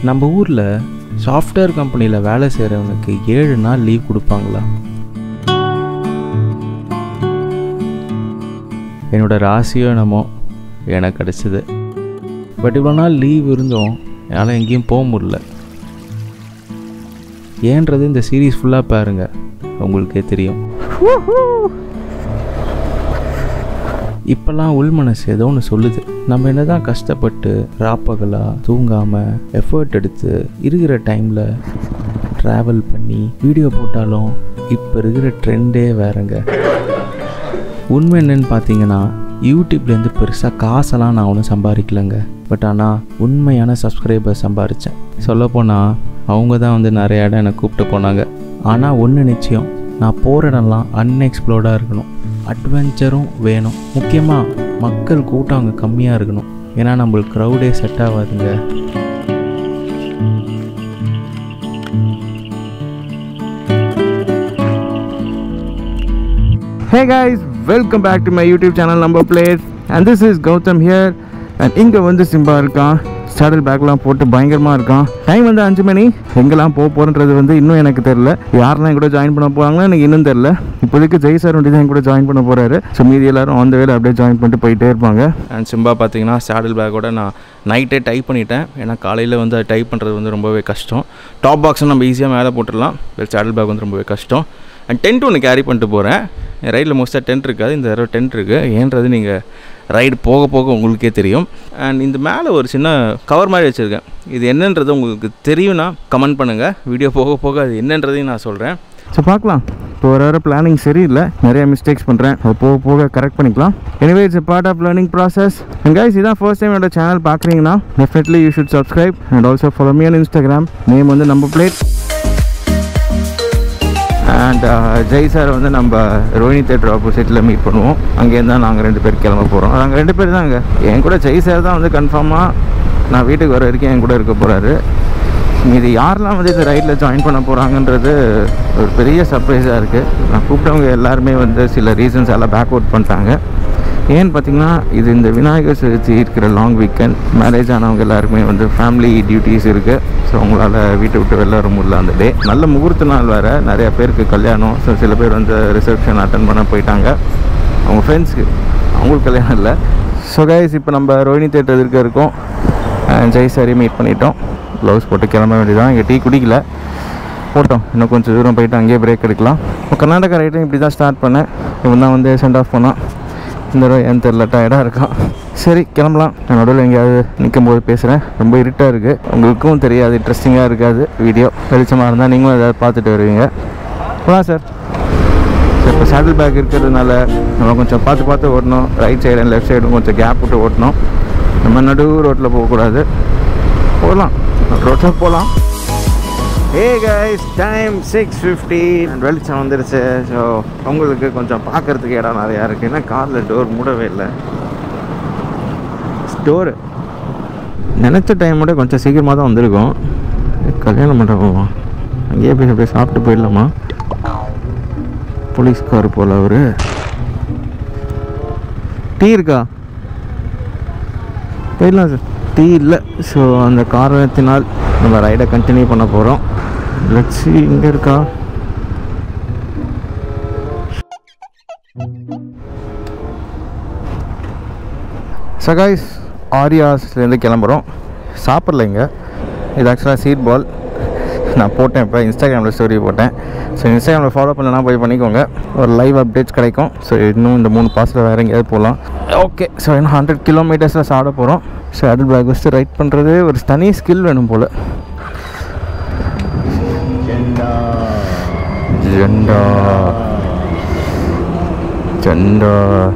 நம்ம ஊரில் சாஃப்ட்வேர் கம்பெனியில் வேலை செய்கிறவனுக்கு ஏழு நாள் லீவ் கொடுப்பாங்களா என்னோட ராசியோ என்னமோ எனக்கு கிடச்சிது பட் இவ்வளோ நாள் லீவ் இருந்தும் என்னால் எங்கேயும் போக முடியல ஏன்றது இந்த சீரீஸ் ஃபுல்லாக பாருங்க உங்களுக்கே தெரியும் இப்போல்லாம் உள் மனசு ஏதோ ஒன்று சொல்லுது நம்ம என்ன தான் கஷ்டப்பட்டு ராப்பகலாக தூங்காமல் எஃபர்ட் எடுத்து இருக்கிற டைமில் ட்ராவல் பண்ணி வீடியோ போட்டாலும் இப்போ இருக்கிற ட்ரெண்டே வேறங்க உண்மை என்னன்னு பார்த்தீங்கன்னா யூடியூப்லேருந்து பெருசாக காசெல்லாம் நான் ஒன்றும் சம்பாதிக்கலைங்க பட் ஆனால் உண்மையான சப்ஸ்கிரைபர் சம்பாரித்தேன் சொல்லப்போனால் அவங்க தான் வந்து நிறைய இடம் என்னை கூப்பிட்டு போனாங்க ஆனால் ஒன்று நிச்சயம் நான் போகிற இடம்லாம் அன்எக்ஸ்ப்ளோர்டாக இருக்கணும் அட்வென்ச்சரும் வேணும் முக்கியமாக மக்கள் கூட்டம் அங்கே கம்மியாக இருக்கணும் ஏன்னா நம்மளுக்கு க்ரௌடே செட் ஆகாதுங்க Hey guys, welcome back to my YouTube channel Number Plates and this is Gautam here and இங்கே வந்து சிம்பா இருக்கான் சேடல் பேக்லாம் போட்டு பயங்கரமாக இருக்கான் டைம் வந்து அஞ்சு மணி எங்கெல்லாம் போக போகிறன்றது வந்து இன்னும் எனக்கு தெரில யாரெல்லாம் என் கூட ஜாயின் பண்ண போகிறாங்களோ எனக்கு இன்னும் தெரில இப்போதைக்கு ஜெய் சார் வந்து தான் என் கூட ஜாயின் பண்ண போகிறாரு ஸோ மீதி எல்லாரும் ஆன் த வேல அப்படியே ஜாயின் பண்ணிட்டு போயிட்டே இருப்பாங்க அண்ட் சிம்பா பார்த்தீங்கன்னா சேடல் பேக்கோட நான் நைட்டே டைப் பண்ணிட்டேன் ஏன்னா காலையில் வந்து அது டைப் பண்ணுறது வந்து ரொம்பவே கஷ்டம் டாப் பாக்ஸை நம்ம ஈஸியாக மேலே போட்டுடலாம் சேடல் பேக் வந்து ரொம்பவே கஷ்டம் அண்ட் டென்ட் ஒன்று கேரி பண்ணிட்டு போகிறேன் என் ரைடில் மோஸ்ட்டாக டென்ட் இருக்காது இந்த தடவை டென்ட் இருக்குது ஏன்றது நீங்கள் ரைடு போக போக உங்களுக்கே தெரியும் அண்ட் இந்த மேலே ஒரு சின்ன கவர் மாதிரி வச்சுருக்கேன் இது என்னன்றது உங்களுக்கு தெரியும்னா கமெண்ட் பண்ணுங்கள் வீடியோ போக போக அது என்னன்றதையும் நான் சொல்கிறேன் ஸோ பார்க்கலாம் இப்போ வர வர பிளானிங் சரியில்லை நிறைய மிஸ்டேக்ஸ் பண்ணுறேன் அது போக போக கரெக்ட் பண்ணிக்கலாம் anyway it's part of learning process guys இதான் ஃபர்ஸ்ட் டைம் என்னோட சேனல் பார்க்குறீங்கன்னா definitely you should subscribe and also follow me on Instagram name வந்து நம்ம பிளேட் அண்ட் ஜெய் சார் வந்து நம்ம ரோஹினி தேட்டர் ஆப்போசிட்டில் மீட் பண்ணுவோம் அங்கேருந்து தான் நாங்கள் ரெண்டு பேர் கிளம்ப போகிறோம் நாங்கள் ரெண்டு பேர் தாங்க என் கூட ஜெய் சார் தான் வந்து கன்ஃபார்மாக நான் வீட்டுக்கு வர வரைக்கும் என் கூட இருக்க போகிறாரு மீதி யாரெல்லாம் வந்து இந்த ரைடில் ஜாயின் பண்ண போகிறாங்கன்றது ஒரு பெரிய சர்ப்ரைஸாக இருக்குது நான் கூப்பிட்டவங்க எல்லாருமே வந்து சில ரீசன்ஸ் எல்லாம் பேக் அவுட் பண்ணிட்டாங்க ஏன்னு பார்த்தீங்கன்னா இது இந்த விநாயகர் சதுர்த்தி இருக்கிற லாங் வீக்கெண்ட் மேரேஜ் ஆனவங்க எல்லாருக்குமே வந்து ஃபேமிலி டியூட்டிஸ் இருக்குது ஸோ அவங்களால வீட்டை விட்டு வெளில வர முடியல அந்த டே நல்ல முகூர்த்த நாள் வேறு நிறையா பேருக்கு கல்யாணம் ஸோ சில பேர் வந்து ரிசப்ஷன் அட்டன் பண்ண போயிட்டாங்க அவங்க ஃப்ரெண்ட்ஸ்க்கு அவங்களுக்கு கல்யாணம் இல்லை ஸோ கைஸ் இப்போ நம்ம ரோஹினி தேட்டர் இருக்க இருக்கோம் அஹ் ஜெய் சாரி மீட் பண்ணிட்டோம் க்ளவுஸ் போட்டு கிளம்ப வேண்டியதான் இங்கே டீ குடிக்கல போட்டோம் இன்னும் கொஞ்சம் தூரம் போயிட்டு அங்கேயே பிரேக் எடுக்கலாம் இப்போ கர்நாடகா ரைட்டும் இப்படி தான் ஸ்டார்ட் பண்ணேன் இவன் தான் வந்து சென்ட் ஆஃப் பண்ணான் இந்த தடவை ஏன் தெரில டயர்டாக இருக்கான் சரி கிளம்பலாம் நான் நடுவில் எங்கேயாவது நிற்கும் போது பேசுகிறேன் ரொம்ப இருட்டாக இருக்குது உங்களுக்கும் தெரியாது இன்ட்ரெஸ்டிங்காக இருக்காது வீடியோ வெளிச்சமாக இருந்தால் நீங்களும் ஏதாவது பார்த்துட்டு வருவீங்க போகலாம் சார் ஸோ இப்போ சேடில் பேக் இருக்கிறதுனால நம்ம கொஞ்சம் பார்த்து பார்த்து ஓட்டணும் ரைட் சைடு அண்ட் லெஃப்ட் சைடும் கொஞ்சம் கேப் விட்டு ஓட்டணும் நம்ம நடு ரோட்டில் போகக்கூடாது போகலாம் ரோட்டில் போகலாம் ஏ கைஸ் டைம் சிக்ஸ் ஃபிஃப்டி வெளிச்சம் வந்துருச்சு ஸோ உங்களுக்கு கொஞ்சம் பார்க்கறதுக்கு இடம் நிறையா இருக்குது ஏன்னா காரில் டோர் மூடவே இல்லை ஸ்டோரு நினச்ச டைமோட கொஞ்சம் சீக்கிரமாக தான் வந்திருக்கோம் கல்யாணம் மண்டபமா அங்கேயே போய் அப்படியே சாப்பிட்டு போயிடலாமா போலீஸ்கார் போல் அவர் டீ இருக்கா போயிடலாம் சார் டீ இல்லை ஸோ அந்த காரணத்தினால் நம்ம ரைடை கண்டினியூ பண்ண போகிறோம் லட்சி இங்கே இருக்கா சகாய்ஸ் ஆரியாஸ்லேருந்து கிளம்புறோம் சாப்பிடல இங்கே இது ஆக்சுவலாக சீட் பால் நான் போட்டேன் இப்போ இன்ஸ்டாகிராமில் ஸ்டோரி போட்டேன் ஸோ இன்ஸ்டாகிராமில் ஃபாலோ பண்ணலன்னா போய் பண்ணிக்கோங்க ஒரு லைவ் அப்டேட்ஸ் கிடைக்கும் ஸோ இன்னும் இந்த மூணு பாஸில் வேறு எங்கேயாவது போகலாம் ஓகே ஸோ இன்னும் ஹண்ட்ரட் கிலோமீட்டர்ஸில் சாப்பிட போகிறோம் ஸோ அடல் பேக் வச்சு ரைட் பண்ணுறது ஒரு தனி ஸ்கில் வேணும் போல் ஜெண்டா ஜெண்டா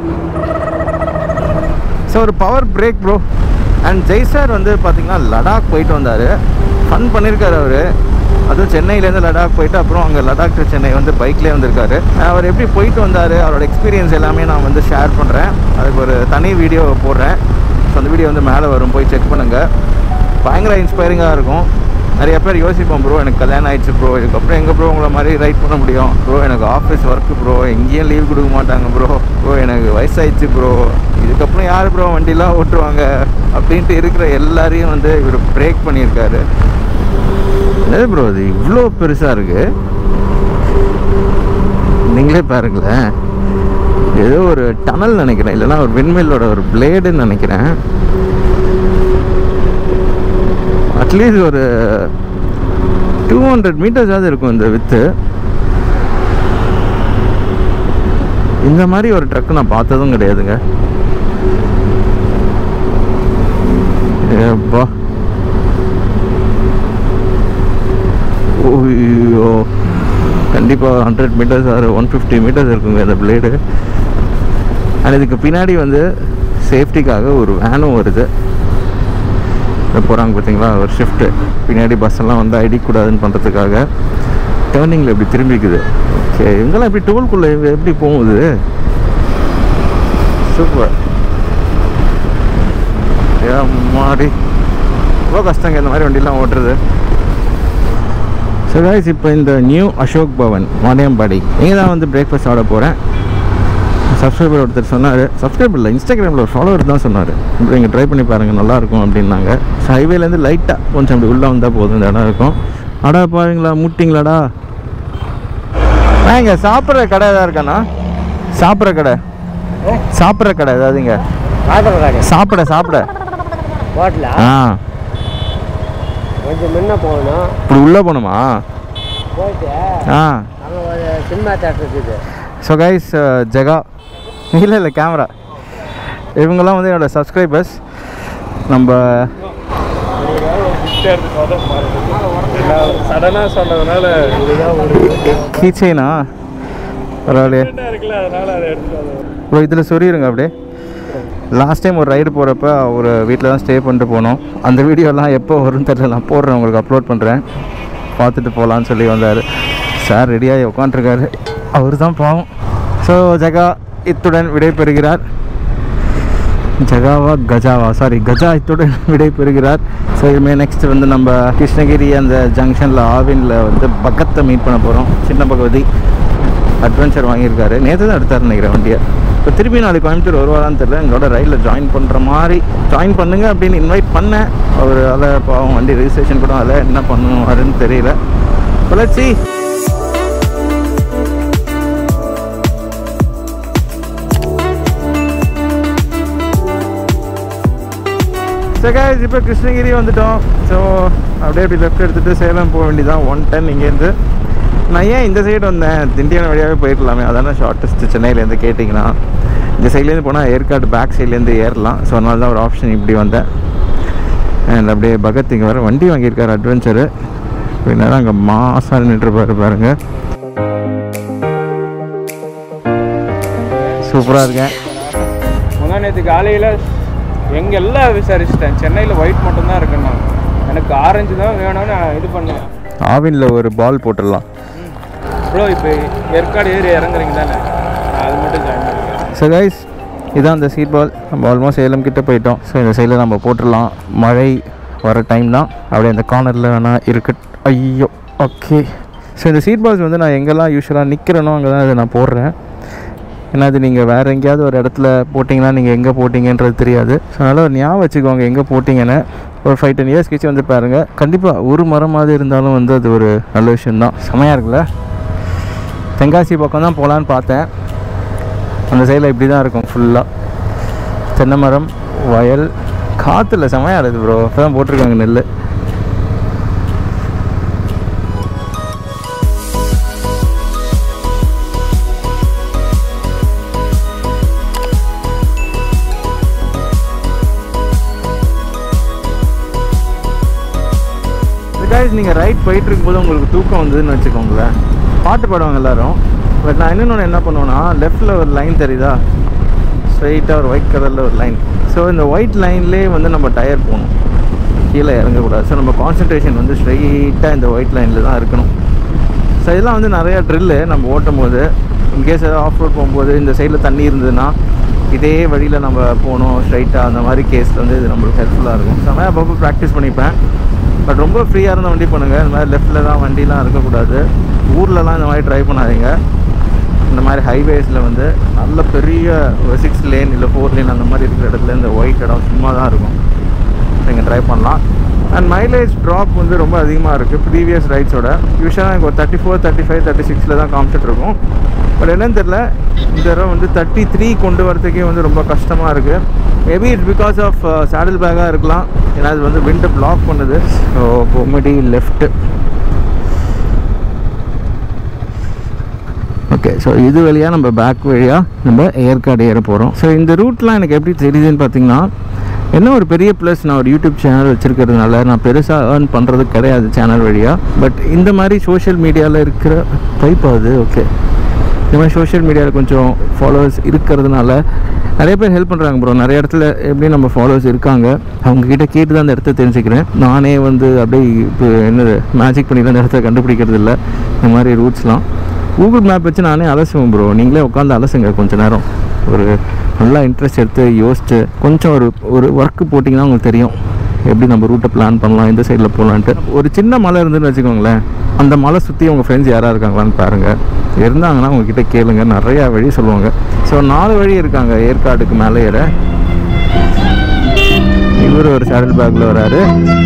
ஸோ ஒரு power break bro and Jai sir வந்து பார்த்தீங்கன்னா லடாக் போயிட்டு வந்தார் ஃபன் பண்ணியிருக்காரு அவர் அதுவும் சென்னையிலேருந்து லடாக் போயிட்டு அப்புறம் அங்கே லடாக் to சென்னை வந்து பைக்லேயே வந்திருக்காரு அவர் எப்படி போயிட்டு வந்தார் அவரோட எக்ஸ்பீரியன்ஸ் எல்லாமே நான் வந்து ஷேர் பண்ணுறேன் அதுக்கு ஒரு தனி வீடியோ போடுறேன் ஸோ அந்த வீடியோ வந்து மேலே வரும் போய் செக் பண்ணுங்கள் பயங்கர இன்ஸ்பைரிங்காக இருக்கும் நிறைய பேர் யோசிப்போம் ப்ரோ எனக்கு கல்யாணம் ஆயிடுச்சு ப்ரோ இதுக்கப்புறம் எங்கே ப்ரோ உங்களை மாதிரி ரைட் பண்ண முடியும் ப்ரோ எனக்கு ஆஃபீஸ் ஒர்க்கு ப்ரோ எங்கேயும் லீவ் கொடுக்க மாட்டாங்க ப்ரோ ப்ரோ எனக்கு வயசாயிடுச்சு ப்ரோ இதுக்கப்புறம் யார் ப்ரோ வண்டிலாம் ஓட்டுவாங்க அப்படின்ட்டு இருக்கிற எல்லாரையும் வந்து இவர் பிரேக் பண்ணியிருக்காரு என்னது ப்ரோ இது இவ்வளோ பெருசாக இருக்கு நீங்களே பாருங்களேன் ஏதோ ஒரு டனல் நினைக்கிறேன் இல்லைன்னா ஒரு விண்மில்லோட ஒரு பிளேடுன்னு நினைக்கிறேன் அட்லீஸ்ட் ஒரு டூ ஹண்ட்ரட் மீட்டர்ஸாவது இருக்கும் இந்த வித்து இந்த மாதிரி ஒரு ட்ரக் நான் பார்த்ததும் கிடையாதுங்க ஏப்பா ஓய்யோ கண்டிப்பாக hundred meters or one fifty meters இருக்குங்க இந்த பிளேடு அண்ட் இதுக்கு பின்னாடி வந்து சேஃப்டிக்காக ஒரு வேனும் வருது போகிறாங்க பார்த்தீங்களா ஒரு ஷிஃப்ட்டு பின்னாடி பஸ் எல்லாம் வந்து அடிக்கூடாதுன்னு பண்ணுறதுக்காக டேர்னிங்கில் இப்படி திரும்பிக்குது ஓகே இவங்கெல்லாம் எப்படி டோல்குள்ளே எப்படி போகுது சூப்பர் மாடி ரொம்ப கஷ்டங்க இந்த மாதிரி வண்டிலாம் ஓட்டுறது ஸோ guys இப்போ இந்த நியூ அசோக் பவன் வாணியம்பாடி இங்கே தான் வந்து பிரேக்ஃபாஸ்ட் ஆட போகிறேன் சப்ஸ்கிரைபர் ஒருத்தர் சொன்னார் சப்ஸ்கிரைபர் இல்லை இன்ஸ்டாகிராமில் ஒரு ஃபாலோவர் தான் சொன்னார் இப்படி இங்கே ட்ரை பண்ணி பாருங்கள் நல்லாயிருக்கும் அப்படின்னாங்க ஸோ ஹைவேலேருந்து லைட்டாக கொஞ்சம் அப்படி உள்ளே வந்தால் போதும் இந்த இடம் இருக்கும் அடா பாருங்களா முட்டிங்களாடா இங்கே சாப்பிட்ற கடை எதாவது இருக்காண்ணா சாப்பிட்ற கடை சாப்பிட்ற கடை ஏதாவதுங்க காதல்காடு சாப்பிட சாப்பிட ஹோட்டலா ஆ கொஞ்சம் முன்ன போகணும் இப்படி உள்ளே போகணுமா போயிட்டு ஆ அங்கே ஒரு சினிமா தேட்டர் இருக்குது ஸோ கைஸ் ஜெகா இல்லை இல்லை கேமரா இவங்கெல்லாம் வந்து என்னோடய சப்ஸ்கிரைபர்ஸ் நம்ம சடனாக சொன்னதுனால கீச்சைனா பரவாயில்லையே இருக்குல்ல அதனால அதை எடுத்துட்டு ப்ரோ இதில் சொல்லிடுங்க அப்படியே லாஸ்ட் டைம் ஒரு ரைடு போகிறப்ப ஒரு வீட்டில் தான் ஸ்டே பண்ணிட்டு போனோம் அந்த வீடியோலாம் எப்போ வரும்னு தெரியல நான் போடுறேன் உங்களுக்கு அப்லோட் பண்ணுறேன் பார்த்துட்டு போகலான்னு சொல்லி வந்தார் சார் ரெடியாகி உட்காண்ட்ருக்காரு அவர் தான் பாவம் ஸோ ஜெகா இத்துடன் விடைபெறுகிறார் ஜகாவா கஜாவா சாரி கஜா இத்துடன் விடைபெறுகிறார் ஸோ இனிமேல் நெக்ஸ்ட் வந்து நம்ம கிருஷ்ணகிரி அந்த ஜங்ஷனில் ஆவினில் வந்து பக்கத்தை மீட் பண்ண போகிறோம் சின்ன பகவதி அட்வென்ச்சர் வாங்கியிருக்காரு நேற்று தான் எடுத்தார் நினைக்கிறேன் வண்டியை இப்போ திருப்பி நாளைக்கு கோயம்புத்தூர் வருவாரான்னு தெரியல எங்களோட ரயிலில் ஜாயின் பண்ணுற மாதிரி ஜாயின் பண்ணுங்க அப்படின்னு இன்வைட் பண்ணேன் அவர் அதில் பாவம் வண்டி ரெஜிஸ்ட்ரேஷன் கூட அதில் என்ன பண்ணுவாருன்னு தெரியல வளர்ச்சி ஸோ கைஸ் இப்போ கிருஷ்ணகிரி வந்துட்டோம் ஸோ அப்படியே அப்படி லெஃப்ட் எடுத்துகிட்டு சேலம் போக வேண்டியதான் ஒன் டென் இங்கேருந்து நான் ஏன் இந்த சைடு வந்தேன் திண்டிவனம் வழியாகவே போயிருக்கலாமே அதான ஷார்ட்டஸ்ட் சென்னையிலேருந்து கேட்டிங்கன்னா இந்த சைட்லேருந்து போனால் ஏற்காடு பேக் சைட்லேருந்து ஏறலாம் ஸோ அதனால தான் ஒரு ஆப்ஷன் இப்படி வந்தேன் அண்ட் அப்படியே பகத் இங்கே வர வண்டி வாங்கியிருக்காரு அட்வென்ச்சரு பின்னாடி அங்கே மாசாக நின்றுப்பாரு பாருங்க சூப்பராக இருக்கேன் முந்தா நேற்று காலையில் எங்கே எல்லாம் விசாரிச்சிட்டேன் சென்னையில் ஒயிட் மட்டும்தான் இருக்குன்னா எனக்கு ஆரஞ்சு தான் வேணும்னு நான் இது பண்ணேன் ஆவினில் ஒரு பால் போட்டுடலாம் ப்ரோ இப்போ ஏற்காடு ஏறி இறங்குறீங்க தானே நான் அது மட்டும் ஜாயின் பண்ணிக்கிறேன் ஸோ கைஸ் இதான் அந்த சீட் பால் நம்ம ஆல்மோஸ்ட் சேலம் கிட்ட போயிட்டோம் ஸோ இந்த சைடில் நம்ம போட்டுடலாம் மழை வர டைம் தான் அப்படியே இந்த கார்னரில் வேணால் இருக்கு ஐயோ ஓகே ஸோ இந்த சீட் பால்ஸ் வந்து நான் எங்கெல்லாம் யூஸ்வலாக நிற்கிறேனோ அங்கே தான் இதை நான் போடுறேன் ஏன்னா அது நீங்கள் வேறு எங்கேயாவது ஒரு இடத்துல போட்டிங்கன்னா நீங்கள் எங்கே போட்டிங்கன்றது தெரியாது ஸோ அதனால் ஒரு ஞாபகம் வச்சுக்கோங்க எங்கே போட்டிங்கன்னு ஒரு ஃபைவ் டென் இயர்ஸ் கழிச்சு வந்து பாருங்கள் கண்டிப்பாக ஒரு மரமாவது இருந்தாலும் வந்து அது ஒரு நல்ல விஷயந்தான் செமையாக இருக்குல்ல தென்காசி பக்கம் தான் போகலான்னு பார்த்தேன் அந்த சைடில் இப்படி தான் இருக்கும் ஃபுல்லாக தென்னை மரம் வயல் காற்றுல செமையாக இருக்குது ப்ரோ இப்போ தான் போட்டிருக்காங்க நெல் guys நீங்கள் ரைட் போயிட்டு இருக்கும்போது உங்களுக்கு தூக்கம் வந்ததுன்னு வச்சுக்கோங்களேன் பாட்டு பாடுவாங்க எல்லாரும் பட் நான் இன்னொன்று என்ன பண்ணுவேன்னா லெஃப்ட்டில் ஒரு லைன் தெரியுதா ஸ்ட்ரைட்டாக ஒரு ஒயிட் கலரில் ஒரு லைன் ஸோ இந்த ஒயிட் லைன்லேயே வந்து நம்ம டயர் போகணும் கீழே இறங்கக்கூடாது ஸோ நம்ம கான்சன்ட்ரேஷன் வந்து ஸ்ட்ரைட்டாக இந்த ஒயிட் லைனில் தான் இருக்கணும் ஸோ இதெல்லாம் வந்து நிறையா ட்ரில்லு நம்ம ஓட்டும் போது இன்கேஸ் ஏதாவது ஆஃப் ரோட் போகும்போது இந்த சைடில் தண்ணி இருந்ததுன்னா இதே வழியில் நம்ம போகணும் ஸ்ட்ரைட்டாக அந்த மாதிரி கேஸில் வந்து இது நம்மளுக்கு ஹெல்ப்ஃபுல்லாக இருக்கும் செம்மையாக அப்பப்போ ப்ராக்டிஸ் பண்ணிப்பேன் பட் ரொம்ப ஃப்ரீயாக இருந்த வண்டி பண்ணுங்கள் இந்த மாதிரி லெஃப்ட்டில் தான் வண்டிலாம் இருக்கக்கூடாது ஊர்லலாம் இந்த மாதிரி ட்ரை பண்ணாதீங்க இந்த மாதிரி ஹைவேஸில் வந்து நல்ல பெரிய சிக்ஸ் லேன் இல்லை ஃபோர் லேன் அந்த மாதிரி இருக்கிற இடத்துல இந்த ஒயிட் இடம் சும்மா தான் இருக்கும் நீங்கள் ட்ரை பண்ணலாம் அண்ட் மைலேஜ் ட்ராப் வந்து ரொம்ப அதிகமாக இருக்குது ப்ரீவியஸ் ரைட்ஸோட யூஸ்வலாக எனக்கு ஒரு thirty four thirty five thirty சிக்ஸில் தான் காமிச்சிட்டு இருக்கும் பட் என்னன்னு தெரில இந்த தடவை வந்து தேர்ட்டி த்ரீ கொண்டு வரதுக்கே வந்து ரொம்ப கஷ்டமாக இருக்குது maybe it's because of saddle பேக்காக இருக்கலாம் ஏன்னா இது வந்து விண்டு பிளாக் பண்ணுது so Bommidi left okay so இது வழியாக நம்ம பேக் வழியாக நம்ம ஏற்காடு ஏற போகிறோம் ஸோ இந்த ரூட்லாம் எனக்கு எப்படி தெரியுதுன்னு பார்த்தீங்கன்னா என்ன ஒரு பெரிய ப்ளஸ் நான் ஒரு யூடியூப் சேனல் வச்சுருக்கிறதுனால நான் பெருசாக ஏர்ன் பண்ணுறது கிடையாது சேனல் வழியாக பட் இந்த மாதிரி சோஷியல் மீடியாவில் இருக்கிற டைப் ஆகுது ஓகே இந்த மாதிரி சோஷியல் மீடியாவில் கொஞ்சம் ஃபாலோவர்ஸ் இருக்கிறதுனால நிறைய பேர் ஹெல்ப் பண்ணுறாங்க ப்ரோ நிறைய இடத்துல எப்படி நம்ம ஃபாலோவர்ஸ் இருக்காங்க அவங்க கிட்ட கேட்டு தான் அந்த இடத்த தெரிஞ்சுக்கிறேன் நானே வந்து அப்படியே இப்போ என்னது மேஜிக் பண்ணிலாம் அந்த இடத்த கண்டுபிடிக்கிறது இல்லை இந்த மாதிரி ரூட்ஸ்லாம் கூகுள் மேப் வச்சு நானே அலசுவேன் ப்ரோ நீங்களே உட்காந்து அலசுங்க கொஞ்ச நேரம் ஒரு நல்லா இன்ட்ரெஸ்ட் எடுத்து யோசிச்சு கொஞ்சம் ஒரு ஒரு ஒர்க்கு போட்டிங்கன்னா உங்களுக்கு தெரியும் எப்படி நம்ம ரூட்டை பிளான் பண்ணலாம் எந்த சைடில் போகலான்ட்டு ஒரு சின்ன மலை இருந்துன்னு வச்சுக்கோங்களேன் அந்த மலை சுற்றி உங்கள் ஃப்ரெண்ட்ஸ் யாராக இருக்காங்களான்னு பாருங்கள் இருந்தாங்கன்னா உங்ககிட்ட கேளுங்க நிறையா வழி சொல்லுவாங்க ஸோ நாலு வழி இருக்காங்க ஏற்காடுக்கு மேலே ஏற இவர் ஒரு சேடல் பேக்கில் வராரு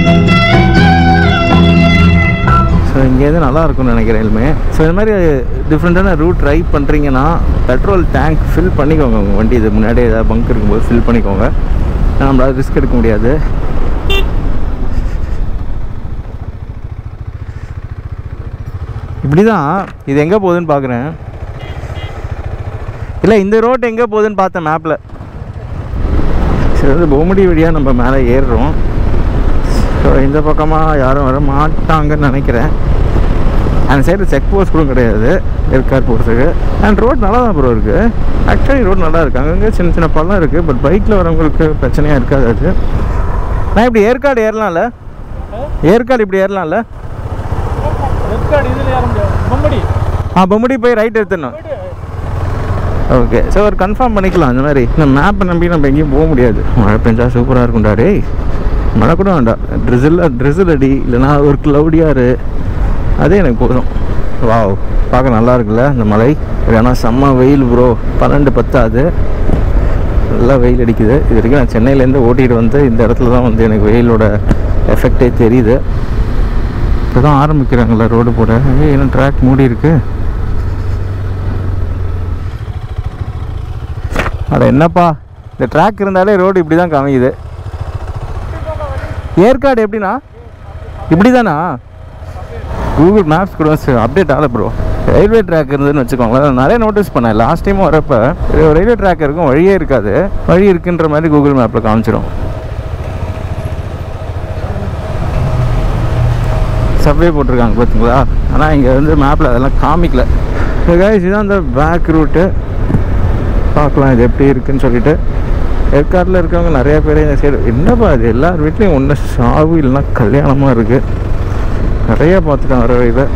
ஸோ இங்கேருந்து நல்லா இருக்கும்னு நினைக்கிறேன் எல்லாமே ஸோ இந்த மாதிரி டிஃப்ரெண்ட்டான ரூட் ட்ரை பண்ணுறீங்கன்னா பெட்ரோல் டேங்க் ஃபில் பண்ணிக்கோங்க உங்கள் வண்டி இது முன்னாடி ஏதாவது பங்க் இருக்கும்போது ஃபில் பண்ணிக்கோங்க ஏன்னா நம்மளால ரிஸ்க் எடுக்க முடியாது இப்படி தான் இது எங்கே போகுதுன்னு பார்க்குறேன் இல்லை இந்த ரோட் எங்கே போகுதுன்னு பார்த்தேன் மேப்பில் சரி வந்து பொம்மடி வழியாக நம்ம மேலே ஏறுறோம் ஸோ இந்த பக்கமாக யாரும் வர மாட்டாங்கன்னு நினைக்கிறேன் அந்த சைடு செக் போஸ்ட் கூட கிடையாது ஏற்காடு போகிறதுக்கு அண்ட் ரோட் நல்லா தான் ப்ரோ இருக்குது ஆக்சுவலி ரோட் நல்லா இருக்குது அங்கங்கே சின்ன சின்ன பள்ளம் இருக்குது பட் பைக்கில் வரவங்களுக்கு பிரச்சனையாக இருக்காது அது நான் இப்படி ஏற்காடு ஏறலாம்ல ஏற்காடு இப்படி ஏறலாம்ல ஏற்காடு இதில் ஏற முடியாது பொம்படி ஆ பொம்படி போய் ரைட் எடுத்துடணும் ஓகே ஸோ ஒரு கன்ஃபார்ம் பண்ணிக்கலாம் அந்த மாதிரி இந்த மேப்பை நம்பி நம்ம எங்கேயும் போக முடியாது மழை பெஞ்சா சூப்பராக இருக்கும்டா டேய் மழை கூட வேண்டாம் ட்ரிசில் ட்ரிசில் அடி இல்லைனா ஒரு க்ளவுடியாரு அதே எனக்கு போதும் வாவ் பார்க்க நல்லா இருக்குல்ல இந்த மலை ஏன்னா செம்ம வெயில் ப்ரோ பன்னெண்டு பத்தாது நல்லா வெயில் அடிக்குது இது வரைக்கும் நான் சென்னையிலேருந்து ஓட்டிகிட்டு வந்து இந்த இடத்துல தான் வந்து எனக்கு வெயிலோட எஃபெக்டே தெரியுது இப்போ தான் ஆரம்பிக்கிறாங்களா ரோடு போட ஏய் என்ன ட்ராக் மூடி இருக்கு அட என்னப்பா இந்த ட்ராக் இருந்தாலே ரோடு இப்படி தான் காமிக்குது ஏற்காடு எப்படின்னா இப்படி தானா கூகுள் மேப்ஸ் கூட அப்டேட் ஆகல ப்ரோ ரயில்வே ட்ராக் இருந்ததுன்னு வச்சுக்கோங்களேன் நான் நிறைய நோட்டீஸ் பண்ணேன் லாஸ்ட் டைம் வரப்போ ரயில்வே ட்ராக் இருக்கும் வழியே இருக்காது வழி இருக்குன்ற மாதிரி கூகுள் மேப்பில் காமிச்சிடும் சப்வே போட்டிருக்காங்க பார்த்தீங்களா ஆனால் இங்கே வந்து மேப்பில் அதெல்லாம் காமிக்கல கைஸ் இதுதான் அந்த பேக் ரூட்டு பார்க்கலாம் இது எப்படி இருக்குன்னு சொல்லிட்டு ஏற்காட்டில் இருக்கவங்க நிறைய பேர் இந்த சைடு என்னப்பா இது எல்லார் வீட்லேயும் ஒன்று சாவு இல்லைன்னா கல்யாணமாக இருக்குது நிறைய பார்த்துட்டேன் வர வழியில்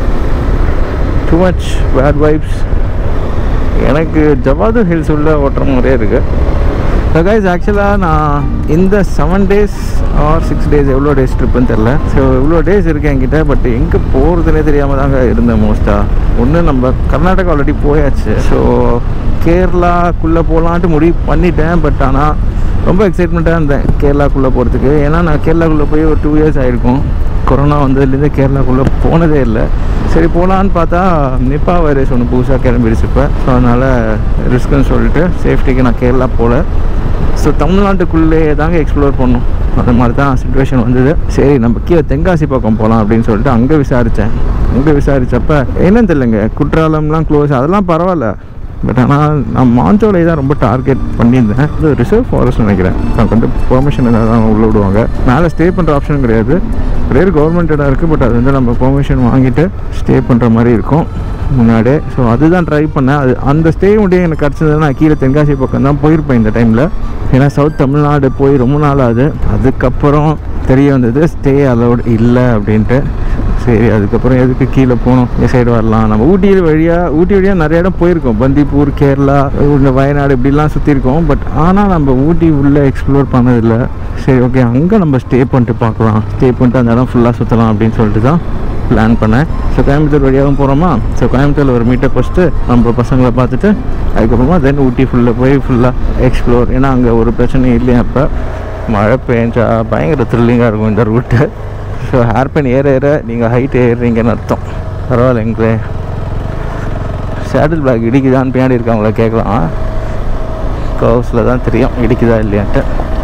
டூ மச் பேட் வைப்ஸ் எனக்கு ஜவாது ஹில்ஸ் உள்ள ஓட்டுற மாதிரியே இருக்குது கைஸ் ஆக்சுவலாக நான் இந்த seven days or six days எவ்வளோ டேஸ் ட்ரிப்புன்னு தெரில ஸோ இவ்வளோ டேஸ் இருக்கேன் என்கிட்ட பட் எங்கே போகிறதுனே தெரியாமல் தாங்க இருந்தேன் மோஸ்ட்டாக ஒன்று நம்ம கர்நாடகா ஆல்ரெடி போயாச்சு ஸோ கேரளாக்குள்ளே போகலான்ட்டு முடிவு பண்ணிட்டேன் பட் ஆனால் ரொம்ப எக்ஸைட்மெண்ட்டாக இருந்தேன் கேரளாக்குள்ளே போகிறதுக்கு ஏன்னா நான் கேரளாக்குள்ளே போய் ஒரு டூ இயர்ஸ் ஆகிருக்கும் கொரோனா வந்ததுலேருந்து கேரளாக்குள்ளே போனதே இல்லை சரி போகலான்னு பார்த்தா நிப்பா வைரஸ் ஒன்று புதுசாக கிளம்பிடுச்சு இப்போ ஸோ அதனால் ரிஸ்க்குன்னு சொல்லிட்டு சேஃப்டிக்கு நான் கேரளா போகல ஸோ தமிழ்நாட்டுக்குள்ளே தாங்க எக்ஸ்ப்ளோர் பண்ணோம் அந்த மாதிரி தான் சுச்சுவேஷன் வந்தது சரி நம்ம கீழே தென்காசி பக்கம் போகலாம் அப்படின்னு சொல்லிட்டு அங்கே விசாரித்தேன் அங்கே விசாரித்தப்ப என்னன்னு தெரியலங்க குற்றாலம்லாம் க்ளோஸ் அதெல்லாம் பரவாயில்ல பட் ஆனால் நான் மாஞ்சோலை தான் ரொம்ப டார்கெட் பண்ணியிருந்தேன் இது ரிசர்வ் ஃபாரஸ்ட் நினைக்கிறேன் நான் வந்து பெர்மிஷன் ஏதாவது தான் உள்ள விடுவாங்க மேலே ஸ்டே பண்ணுற ஆப்ஷன் கிடையாது ஒரே கவர்மெண்ட் இடம் இருக்குது பட் அது வந்து நம்ம பெர்மிஷன் வாங்கிட்டு ஸ்டே பண்ணுற மாதிரி இருக்கும் முன்னாடியே ஸோ அதுதான் ட்ரை பண்ணேன் அது அந்த ஸ்டே முடிய எனக்கு கிடச்சதுன்னா நான் கீழே தென்காசி பக்கம் தான் போயிருப்பேன் இந்த டைமில் ஏன்னா சவுத் தமிழ்நாடு போய் ரொம்ப நாள் ஆகுது அதுக்கப்புறம் தெரிய வந்தது ஸ்டே அலௌட் இல்லை அப்படின்ட்டு சரி அதுக்கப்புறம் எதுக்கு கீழே போகணும் இந்த சைடு வரலாம் நம்ம ஊட்டி வழியாக ஊட்டி வழியாக நிறைய இடம் போயிருக்கோம் பந்திப்பூர் கேரளா இந்த வயநாடு இப்படிலாம் சுற்றிருக்கோம் பட் ஆனால் நம்ம ஊட்டி உள்ளே எக்ஸ்ப்ளோர் பண்ணதில்லை சரி ஓகே அங்கே நம்ம ஸ்டே பண்ணிட்டு பார்க்கலாம் ஸ்டே பண்ணிட்டு அந்த இடம் ஃபுல்லாக சுற்றலாம் அப்படின்னு சொல்லிட்டு தான் பிளான் பண்ணேன் ஸோ கோயம்புத்தூர் வழியாகவும் போகிறோமா ஸோ கோயம்புத்தூரில் ஒரு மீட்டை ஃபஸ்ட்டு நம்ம பசங்களை பார்த்துட்டு அதுக்கப்புறமா தென் ஊட்டி ஃபுல்லாக போய் ஃபுல்லாக எக்ஸ்ப்ளோர் ஏன்னா அங்கே ஒரு பிரச்சனையும் இல்லையா அப்போ மழை பெஞ்சா பயங்கர த்ரில்லிங்காக இருக்கும் இந்த ரூட்டு ஸோ ஹேர்பின் ஏற ஏற நீங்கள் ஹைட் ஏறுறீங்கன்னு அர்த்தம் பரவாயில்லைங்களே சேடில் பேக் இடிக்குதான்னு பின்னாடி இருக்கவங்கள கேட்கலாம் கர்வ்ஸில் தான் தெரியும் இடிக்குதா இல்லையான்ட்டு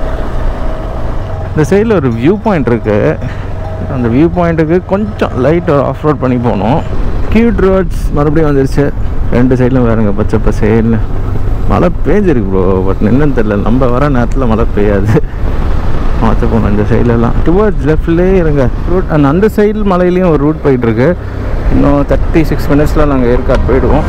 இந்த சைடில் ஒரு வியூ பாயிண்ட் இருக்குது அந்த வியூ பாயிண்ட்டுக்கு கொஞ்சம் லைட் ஒரு ஆஃப் ரோட் பண்ணி போகணும் கியூட் ரோட்ஸ் மறுபடியும் வந்துருச்சு ரெண்டு சைட்லையும் வேறுங்க பச்சை பசேல்னு மழை பேஞ்சிருக்கு ப்ரோ பட் என்னன்னு தெரில நம்ம வர நேரத்தில் மழை பெய்யாது மாற்ற போகணும் இந்த சைட்லலாம் டுவர்ட்ஸ் லெஃப்ட்லேயே இருங்க ரூட் அந்த அந்த சைடு மலையிலையும் ஒரு ரூட் போயிட்டுருக்கு இன்னும் தேர்ட்டி சிக்ஸ் மினிட்ஸில் நாங்கள் ஏற்காடு போயிடுவோம்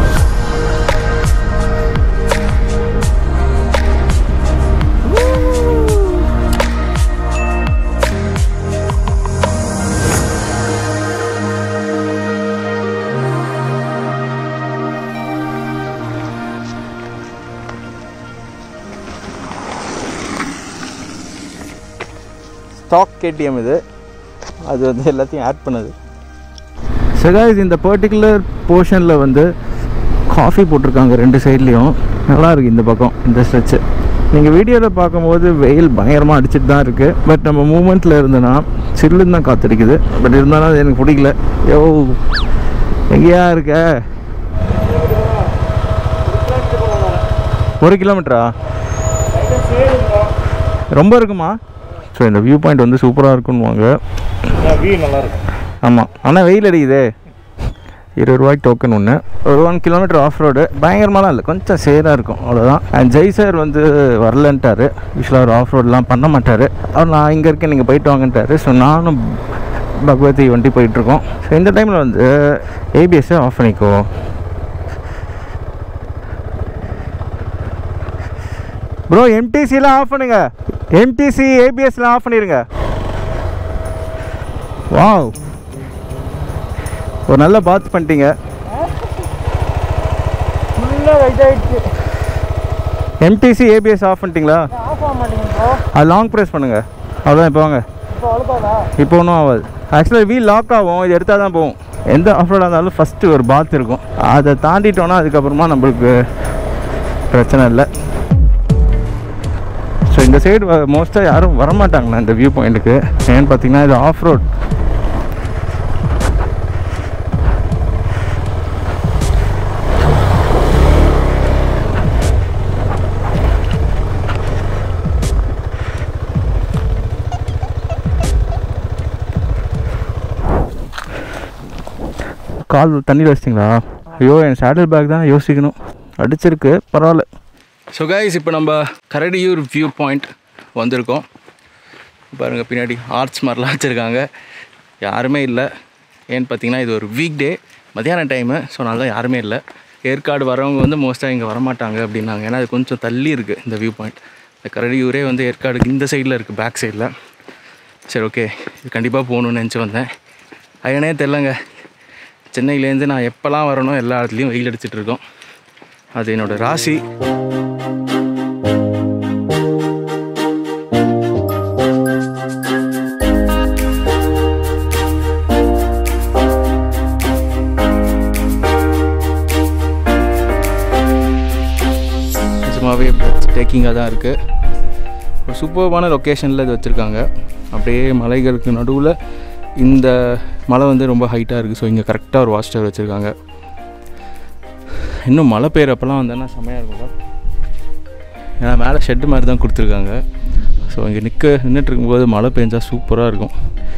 ஸ்டாக் கேடிஎம் இது அது வந்து எல்லாத்தையும் ஆட் பண்ணுது சகாய்ஸ் இந்த பர்டிகுலர் போர்ஷனில் வந்து காஃபி போட்டிருக்காங்க ரெண்டு சைட்லேயும் நல்லா இருக்கு இந்த பக்கம் இந்த ஸ்ட்ரெச்சு நீங்கள் வீடியோவில் பார்க்கும்போது வெயில் பயங்கரமாக அடிச்சிட்டு தான் இருக்குது பட் நம்ம மூமெண்ட்டில் இருந்தோன்னா சில்லுன்னு தான் காத்திருக்குது பட் இருந்தாலும் அது எனக்கு பிடிக்கல யோ எங்கேயா இருக்க ஒரு கிலோமீட்டரா ரொம்ப இருக்குமா ஸோ இந்த வியூ பாயிண்ட் வந்து சூப்பராக இருக்குன்னுவாங்க வியூ நல்லா இருக்கும் ஆமாம் ஆனால் வெயில் அடிக்குதே இருபது ரூபாய்க்கு டோக்கன் ஒன்று ஒரு ஒன் கிலோமீட்டர் ஆஃப் ரோடு பயங்கரமாலாம் இல்லை கொஞ்சம் சேராக இருக்கும் அவ்வளோதான் அண்ட் ஜெய் சார் வந்து வரலன்ட்டாரு யூஸ்வலாக அவர் ஆஃப் ரோட்லாம் பண்ண மாட்டார் அவர் நான் இங்கே இருக்கேன் நீங்கள் போயிட்டு வாங்கன்ட்டாரு ஸோ நானும் பகவதி வண்டி போயிட்டுருக்கோம் ஸோ இந்த டைமில் வந்து ஏபிஎஸ்ஸை ஆஃப் பண்ணிக்கோ ப்ரோ எம்டிசிலாம் ஆஃப் பண்ணுங்க எம்டிசி ஏபிஎஸ்லாம் ஆஃப் பண்ணிடுங்க வாவ் ஒரு நல்ல பாத் பண்ணிட்டீங்க ஃபுல்லாக ரைட் ஆகிடுச்சு எம்டிசி ஏபிஎஸ் ஆஃப் பண்ணிட்டீங்களா ஆஃப் ஆக மாட்டேங்குது ப்ரோ அது லாங் ப்ரெஸ் பண்ணுங்க அவ்வளோதான் இப்போ வாங்க இப்போ அழுப்பாதா இப்போ ஒன்றும் ஆகாது ஆக்சுவலாக வீல் லாக் ஆகும் இது எடுத்தால் தான் போகும் எந்த ஆஃப் ரோடாக இருந்தாலும் ஃபஸ்ட்டு ஒரு பாத் இருக்கும் அதை தாண்டிட்டோன்னா அதுக்கப்புறமா நம்மளுக்கு பிரச்சனை இல்லை ஸோ இந்த சைடு மோஸ்ட்டாக யாரும் வரமாட்டாங்கண்ணா இந்த வியூ பாயிண்ட்டுக்கு ஏன்னு பார்த்தீங்கன்னா இது ஆஃப் ரோட் கால் தண்ணியில் வச்சிட்டிங்களா ஐயோ என் சேடல் பேக் தான் யோசிக்கணும் அடிச்சிருக்கு பரவாயில்ல ஸோ கைஸ் இப்போ நம்ம கரடியூர் வியூ பாயிண்ட் வந்திருக்கோம் பாருங்கள் பின்னாடி ஆர்ட்ஸ் மாதிரிலாம் வச்சுருக்காங்க யாருமே இல்லை ஏன்னு பார்த்தீங்கன்னா இது ஒரு வீக் டே மத்தியான டைமு ஸோ அதனால தான் யாருமே இல்லை ஏற்காடு வரவங்க வந்து மோஸ்ட்டாக இங்கே வரமாட்டாங்க அப்படின்னாங்க ஏன்னா அது கொஞ்சம் தள்ளி இருக்குது இந்த வியூ பாயிண்ட் இந்த கரடியூரே வந்து ஏற்காடுக்கு இந்த சைடில் இருக்குது பேக் சைடில் சரி ஓகே இது கண்டிப்பாக போகணுன்னு நினச்சி வந்தேன் ஐயனே தெரிலங்க சென்னையிலேருந்து நான் எப்போல்லாம் வரணும் எல்லா இடத்துலையும் வெயில் அடிச்சிட்டு இருக்கோம் அது என்னோட ராசி நிஜமாகவே டேக்கிங்காக தான் இருக்குது ஒரு சூப்பர்பான லொக்கேஷனில் இது வச்சுருக்காங்க அப்படியே மலைகளுக்கு நடுவில் இந்த மலை வந்து ரொம்ப ஹைட்டாக இருக்குது ஸோ இங்கே கரெக்டாக ஒரு வாஸ்டர் வச்சுருக்காங்க இன்னும் மழை பெய்யறப்பெல்லாம் வந்தேன்னா செம்மையாக இருக்கும்ல ஏன்னா மேலே ஷெட்டு மாதிரி தான் கொடுத்துருக்காங்க ஸோ இங்கே நிற்க நின்றுட்டு இருக்கும்போது மழை பெஞ்சா சூப்பராக இருக்கும்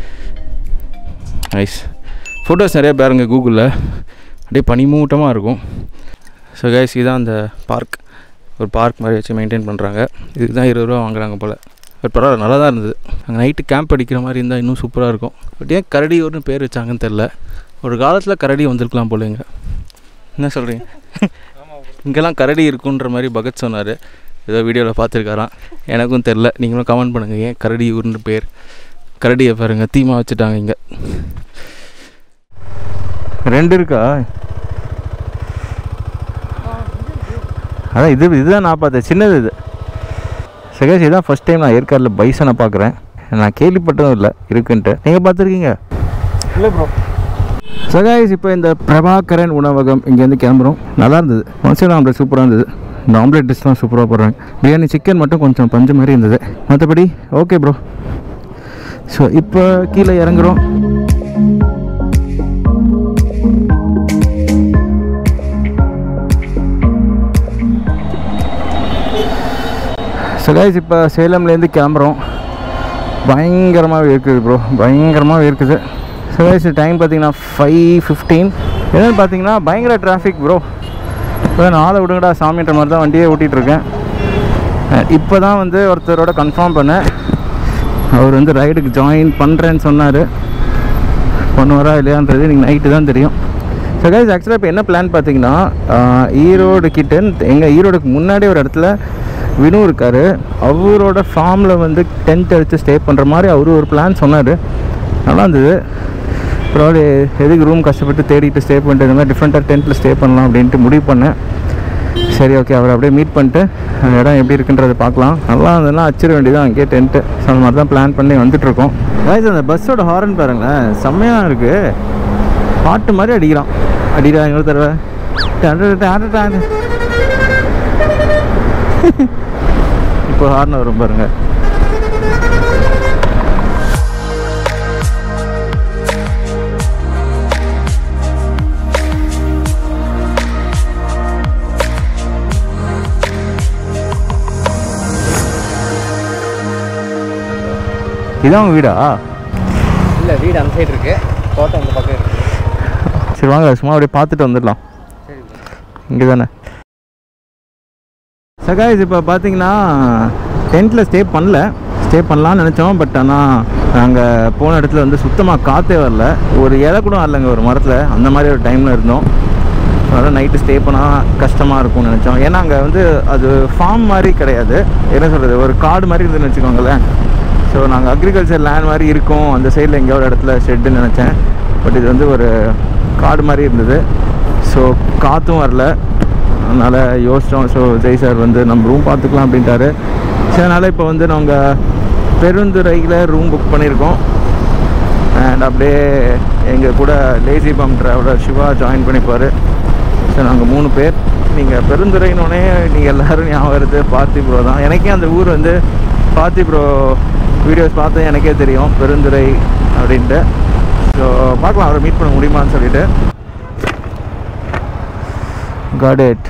நைஸ் ஃபோட்டோஸ் நிறைய பாருங்க கூகுளில் அப்படியே பனிமூட்டமாக இருக்கும் ஸோ கைஸ் இதுதான் அந்த பார்க் ஒரு பார்க் மாதிரி வச்சு மெயின்டைன் பண்ணுறாங்க இதுக்கு தான் இருபது ரூபா வாங்குறாங்க போல் பட் பரவாயில்ல நல்லா தான் இருந்தது அங்கே நைட்டு கேம்ப் அடிக்கிற மாதிரி இருந்தால் இன்னும் சூப்பராக இருக்கும் பட் ஏன் கரடியூர்னு பேர் வச்சாங்கன்னு தெரில ஒரு காலத்தில் கரடி வந்திருக்கலாம் போல இங்க என்ன சொல்கிறீங்க இங்கெல்லாம் கரடி இருக்குன்ற மாதிரி பகத் சொன்னார் ஏதோ வீடியோவில் பார்த்துருக்காராம் எனக்கும் தெரில நீங்களும் கமெண்ட் பண்ணுங்கள் ஏன் கரடி ஊர்னு பேர் கரடியை பாருங்க தீமா வச்சுட்டாங்க இங்கே ரெண்டு இருக்கா அதான் இது இதுதான் நான் பார்த்தேன் சின்னது இது சகேஷ் இதான் ஃபஸ்ட் டைம் நான் ஏற்காடில் பைசனை பார்க்குறேன் நான் கேள்விப்பட்டதும் இல்லை இருக்குன்ட்டு நீங்கள் பார்த்துருக்கீங்க இல்லை ப்ரோ சகாய்ஸ் இப்போ இந்த பிரபாகரன் உணவகம் இங்கேருந்து கிளம்புறோம் நல்லா இருந்தது மனசு நம்மளுக்கு சூப்பராக இருந்தது இந்த ஆம்லேட் டிஷ்லாம் சூப்பராக போடுறாங்க பிரியாணி சிக்கன் மட்டும் கொஞ்சம் பஞ்சு மாதிரி இருந்தது மற்றபடி ஓகே ப்ரோ ஸோ இப்போ கீழே இறங்குறோம் ஸோ கைஸ் இப்போ சேலம்லேருந்து கிளம்புறோம் பயங்கரமாக இருக்குது ப்ரோ பயங்கரமாக இருக்குது ஸோ கைஸ் டைம் பார்த்தீங்கன்னா ஃபைவ் ஃபிஃப்டீன் என்னென்னு பார்த்தீங்கன்னா பயங்கர டிராஃபிக் ப்ரோ இப்போ நாளை விடுங்கடா சாமின்ற மாதிரி தான் வண்டியே ஓட்டிகிட்டு இருக்கேன் இப்போ தான் வந்து ஒருத்தரோட கன்ஃபார்ம் பண்ணேன் அவர் வந்து ரைடுக்கு ஜாயின் பண்ணுறேன்னு சொன்னார் பண்ணுவாரா இல்லையான்றது இன்னைக்கு நைட்டு தான் தெரியும் ஸோ கைஸ் ஆக்சுவலாக இப்போ என்ன பிளான் பார்த்தீங்கன்னா ஆஹ், ஈரோடு கிட்ட எங்கள் ஈரோடுக்கு முன்னாடி ஒரு இடத்துல வினு இருக்கார் அவரோட ஃபார்மில் வந்து டென்ட் அடித்து ஸ்டே பண்ணுற மாதிரி அவரு ஒரு பிளான் சொன்னார் நல்லா இருந்தது அப்புறம் எதுக்கு ரூம் கஷ்டப்பட்டு தேடிட்டு ஸ்டே பண்ணிட்டு இந்த மாதிரி டிஃப்ரெண்ட்டாக டென்ட்டில் ஸ்டே பண்ணலாம் அப்படின்ட்டு முடிவு பண்ணேன் சரி ஓகே அவர் அப்படியே மீட் பண்ணிட்டு அந்த இடம் எப்படி இருக்குன்றதை பார்க்கலாம் நல்லா இருந்ததுன்னா அச்சிட வேண்டியதான் அங்கேயே டென்ட்டு ஸோ அந்த மாதிரி தான் பிளான் பண்ணி வந்துட்டுருக்கோம் guys அந்த பஸ்ஸோட ஹாரன் பாருங்களேன் செம்மையாக இருக்குது பாட்டு மாதிரி அடிக்கிறான் அடிக்கிறான் இன்னொரு தடவை ட- ட- ட- ட- ட- இப்போ ஹார்ன் வரும் பாருங்க இதான் உங்க வீடா இல்லை வீடு அந்த சைடு இருக்கு தோட்டம் அந்த பக்கம் இருக்கு சரி வாங்க சும்மா அப்படியே பார்த்துட்டு வந்துடலாம் சரி இங்கே தானே சகாய்ஸ் இப்போ பார்த்தீங்கன்னா டென்ட்டில் ஸ்டே பண்ணல ஸ்டே பண்ணலாம்னு நினச்சோம் பட் ஆனால் நாங்கள் போன இடத்துல வந்து சுத்தமாக காற்றே வரல ஒரு இலை கூட வரலங்க ஒரு மரத்தில் அந்த மாதிரி ஒரு டைமில் இருந்தோம் அதனால் நைட்டு ஸ்டே பண்ணால் கஷ்டமாக இருக்கும்னு நினச்சோம் ஏன்னா அங்கே வந்து அது ஃபார்ம் மாதிரி கிடையாது என்ன சொல்கிறது ஒரு காடு மாதிரி இருந்துன்னு வச்சுக்கோங்களேன் ஸோ நாங்கள் அக்ரிகல்ச்சர் லேண்ட் மாதிரி இருக்கும் அந்த சைடில் எங்கேயோ ஒரு இடத்துல ஷெட்டுன்னு நினச்சேன் பட் இது வந்து ஒரு காடு மாதிரி இருந்தது ஸோ காற்றும் வரல அதனால் யோசித்தோம் ஸோ ஜெய் சார் வந்து நம்ம ரூம் பார்த்துக்கலாம் அப்படின்ட்டாரு சரி அதனால் இப்போ வந்து நாங்கள் பெருந்துறையில் ரூம் புக் பண்ணியிருக்கோம் அண்ட் அப்படியே எங்கள் கூட lazy bum traveller Siva join பண்ணிப்பார் ஸோ நாங்கள் மூணு பேர் நீங்கள் பெருந்துறையினோடனே நீங்கள் எல்லோரும் ஞாபகம் வருது பார்த்தி ப்ரோ தான் எனக்கே அந்த ஊர் வந்து பார்த்தி ப்ரோ வீடியோஸ் பார்த்து எனக்கே தெரியும் பெருந்துறை அப்படின்ட்டு ஸோ பார்க்கலாம் அவரை மீட் பண்ண முடியுமான்னு சொல்லிட்டு காட் இட்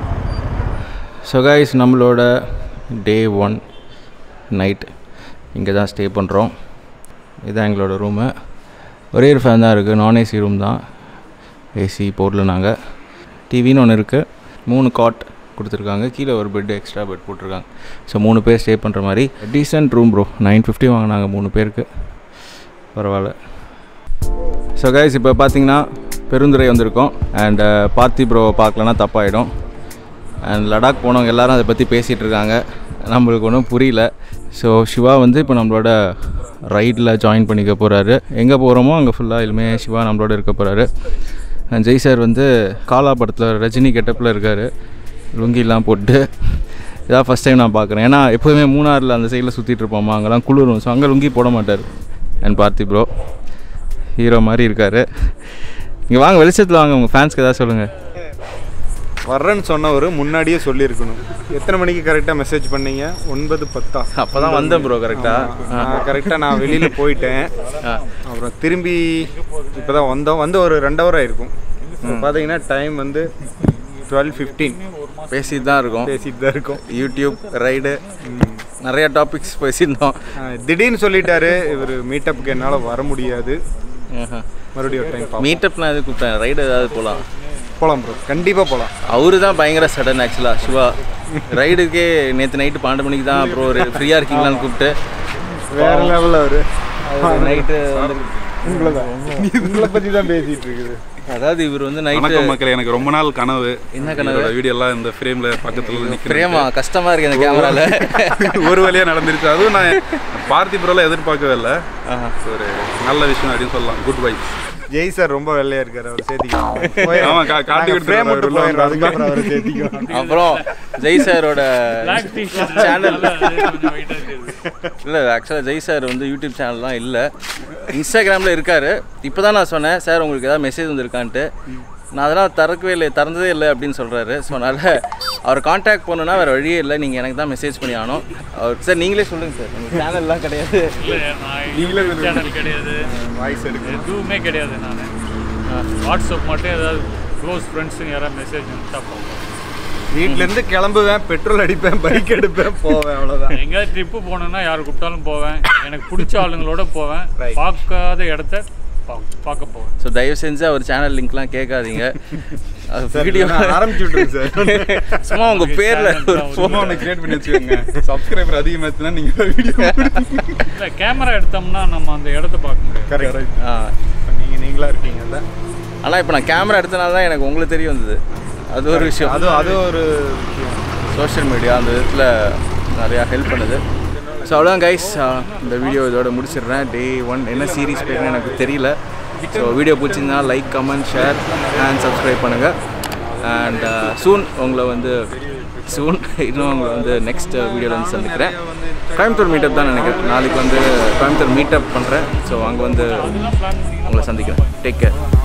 ஸோ கைஸ் நம்மளோட டே ஒன் நைட் இங்கே தான் ஸ்டே பண்ணுறோம் இதுதான் எங்களோட ரூமு ஒரே ஒரு ஃபேன் தான் இருக்குது நான் ஏசி ரூம் தான் ஏசி போடல நாங்கள் டிவின்னு ஒன்று இருக்குது மூணு காட் கொடுத்துருக்காங்க கீழே ஒரு பெட் எக்ஸ்ட்ரா பெட் போட்டிருக்காங்க ஸோ மூணு பேர் ஸ்டே பண்ணுற மாதிரி decent room bro nine fifty வாங்கினாங்க மூணு பேருக்கு பரவாயில்ல ஸோ கைஸ் இப்போ பார்த்தீங்கன்னா பெருந்துறை வந்திருக்கோம் அண்ட் பார்த்தி ப்ரோ பார்க்கலன்னா தப்பாயிடும் அண்ட் லடாக் போனவங்க எல்லாரும் அதை பற்றி பேசிகிட்டு இருக்காங்க நம்மளுக்கு ஒன்றும் புரியல ஸோ சிவா வந்து இப்போ நம்மளோட ரைடில் ஜாயின் பண்ணிக்க போகிறாரு எங்கே போகிறோமோ அங்கே ஃபுல்லாக இனிமே சிவா நம்மளோட இருக்க போகிறாரு அண்ட் ஜெய் சார் வந்து காலா படத்தில் ரஜினி கெட்டப்பில் இருக்கார் லுங்கிலாம் போட்டு இதான் ஃபஸ்ட் டைம் நான் பார்க்குறேன் ஏன்னா எப்போதுமே மூணாறில் அந்த சைடில் சுற்றிட்டு இருப்போமா அங்கெல்லாம் குளிரும் ஸோ அங்கே லுங்கி போட மாட்டார் அண்ட் பார்த்தி ப்ரோ ஹீரோ மாதிரி இருக்கார் இங்கே வாங்க வெளிச்சத்தில் வாங்க உங்கள் ஃபேன்ஸ்க்கு ஏதாவது சொல்லுங்கள் வர்றேன்னு சொன்னவர் முன்னாடியே சொல்லியிருக்கணும் எத்தனை மணிக்கு கரெக்டாக மெசேஜ் பண்ணீங்க ஒன்பது பத்தா அப்போ தான் வந்தேன் ப்ரோ கரெக்டாக நான் கரெக்டாக நான் வெளியில் போயிட்டேன் அப்புறம் திரும்பி இப்போ தான் வந்தோம் வந்து ஒரு ரெண்டு ஹவர் ஆயிருக்கும் இப்போ பார்த்தீங்கன்னா டைம் வந்து டுவெல் ஃபிஃப்டீன் பேசிட்டு தான் இருக்கோம் பேசிட்டு தான் இருக்கோம் யூடியூப் ரைடு நிறைய டாபிக்ஸ் பேசியிருந்தோம் ஆஹ் திடீர்னு சொல்லிட்டாரு இவர் மீட்டப்புக்கு என்னால் வர முடியாது மறுபடியும் ஒரு டைம் பார்ப்போம் மீட்டப் நான் எது கூப்பிட்டேன் ரைடு ஏதாவது போகலாம் போகலாம் ப்ரோ கண்டிப்பாக போகலாம் அவரு தான் பயங்கர சடன் ஆக்சுவலாக சிவா ரைடுக்கே நேற்று நைட்டு பன்னெண்டு மணிக்கு தான் அப்புறம் ஒரு ஃப்ரீயாக இருக்கீங்களான்னு கூப்பிட்டு வேற லெவலில் அவர் நைட்டு வந்து உங்களை தான் உங்களை பற்றி தான் பேசிகிட்டு இருக்குது அதாவது இவர் வந்து நைட்டு வணக்கம் மக்களே எனக்கு ரொம்ப நாள் கனவு என்ன கனவு? என்னோட வீடியோ எல்லாம் இந்த ஃப்ரேம்ல பக்கத்துல நிக்கிறேன் பிரேமா கஷ்டமாக இருக்குது அந்த கேமராவில் ஒரு வழியா நடந்துருச்சு அதுவும் நான் பார்த்தி ப்ரோலாம் எதிர்பார்க்கவே இல்லை ஒரு நல்ல விஷயம் அப்படின்னு சொல்லலாம் குட் வைஸ் ஜெய் சார் ரொம்ப வெள்ளையா இருக்காரு அவர் சேர்த்திக்கலாம் ஆமா, கா- காட்டி கொடுத்துருவாரு, ஃப்ரேம் மட்டும் உள்ள போயிடுறோம் வந்தாருன்னா. அதுக்கப்புறம் அவர் சேர்த்திக்கும் அப்புறம் ஜெய் சாரோட சேனல் இல்லை ஆக்சுவலாக ஜெய் சார் வந்து யூடியூப் சேனல்லாம் இல்லை இன்ஸ்டாகிராமில் இருக்கார் இப்போ தான் நான் சொன்னேன் சார் உங்களுக்கு ஏதாவது மெசேஜ் வந்திருக்கான்ட்டு நான் அதெல்லாம் திறக்கவே இல்லை திறந்ததே இல்லை அப்படின்னு சொல்கிறாரு ஸோ அதனால் அவர் காண்டாக்ட் பண்ணணுன்னா வேறு வழியே இல்லை நீங்கள் எனக்கு தான் மெசேஜ் பண்ணி ஆகணும் அவர் சார் நீங்களே சொல்லுங்கள் சார் உங்கள் சேனல்லாம் கிடையாது நீங்களே சேனல் கிடையாது வாய்ஸ் எடுக்க எதுவுமே கிடையாது நான் வாட்ஸ்அப் மட்டும் ஏதாவது க்ளோஸ் ஃப்ரெண்ட்ஸுங்க யாராவது மெசேஜ் அனுப்பிச்சா போகும் வீட்ல இருந்து கிளம்புவேன் பெட்ரோல் அடிப்பேன் பைக் எடுப்பேன் போவேன் அவ்வளவுதான் எங்கேயாவது ட்ரிப்பு போகணுன்னா யார் கூப்பிட்டாலும் போவேன் எனக்கு பிடிச்ச ஆளுங்களோட போவேன் பார்க்காத இடத்த பா- பார்க்க போவேன் ஸோ தயவு செஞ்சு அவர் சேனல் லிங்க்லாம் கேட்காதீங்க வீடியோ ஆரம்பிச்சு விட்டுருங்க சார் சும்மா உங்கள் பேரில் ஒரு சும்மா ஒன்று கிரியேட் பண்ணி வச்சுக்கோங்க சப்ஸ்கிரைபர் அதிகமாச்சுன்னா நீங்கள் வீடியோ இல்லை கேமரா எடுத்தோம்னா நம்ம அந்த இடத்த பார்க்க முடியாது கரெக்ட் ஆ நீங்க நீங்களா இருக்கீங்கல்ல ஆனால் இப்போ நான் கேமரா எடுத்தனால தான் எனக்கு உங்களுக்கு தெரிய வந்தது அது ஒரு விஷயம் அது அது ஒரு விஷயம் சோஷியல் மீடியா அந்த விதத்தில் நிறையா ஹெல்ப் பண்ணுது ஸோ அவ்வளோதான் கைஸ் இந்த வீடியோ இதோட முடிச்சிடுறேன் டே ஒன் என்ன சீரிஸ் பேருன்னு எனக்கு தெரியல ஸோ வீடியோ பிடிச்சிருந்தா like comment share and subscribe பண்ணுங்கள் அண்ட் சூன் உங்களை வந்து சூன் இன்னும் உங்களை வந்து நெக்ஸ்ட் வீடியோவில் வந்து சந்திக்கிறேன் கோயம்புத்தூர் மீட்டப் தான் நினைக்கிறேன் நாளைக்கு வந்து கோயம்புத்தூர் மீட்டப் பண்ணுறேன் ஸோ அங்கே வந்து உங்களை சந்திக்கிறேன் டேக் கேர்